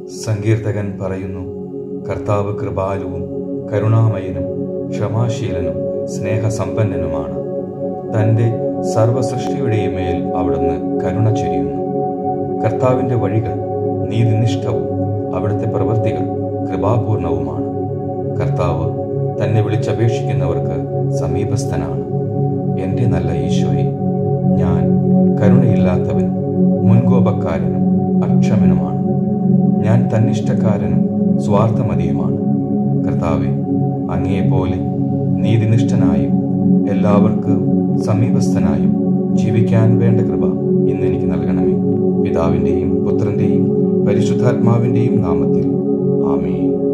സങ്കീർത്തകൻ പറയുന്നു കർത്താവ് കൃപാലുവും കരുണാമയനും ക്ഷമാശീലനും സ്നേഹസമ്പന്നനുമാണ് തൻ്റെ സർവസൃഷ്ടിയുടെയും മേൽ അവിടുന്ന് കരുണ ചൊരിയുന്നു കർത്താവിൻ്റെ വഴികൾ നീതിനിഷ്ഠവും അവിടുത്തെ പ്രവൃത്തികൾ കൃപാപൂർണവുമാണ് കർത്താവ് തന്നെ വിളിച്ചപേക്ഷിക്കുന്നവർക്ക് സമീപസ്ഥനാണ് എൻ്റെ നല്ല ഈശോയെ ഞാൻ കരുണയില്ലാത്തവനും മുൻകോപക്കാരനും അക്ഷമനുമാണ് ഞാൻ തന്നിഷ്ടക്കാരനും സ്വാർത്ഥമതിയുമാണ് കർത്താവെ അങ്ങയെപ്പോലെ നീതിനിഷ്ഠനായും എല്ലാവർക്കും സമീപസ്ഥനായും ജീവിക്കാൻ വേണ്ട കൃപ ഇന്ന് എനിക്ക് നൽകണമേ പിതാവിൻ്റെയും പുത്രൻ്റെയും പരിശുദ്ധാത്മാവിൻ്റെയും നാമത്തിൽ ആമേൻ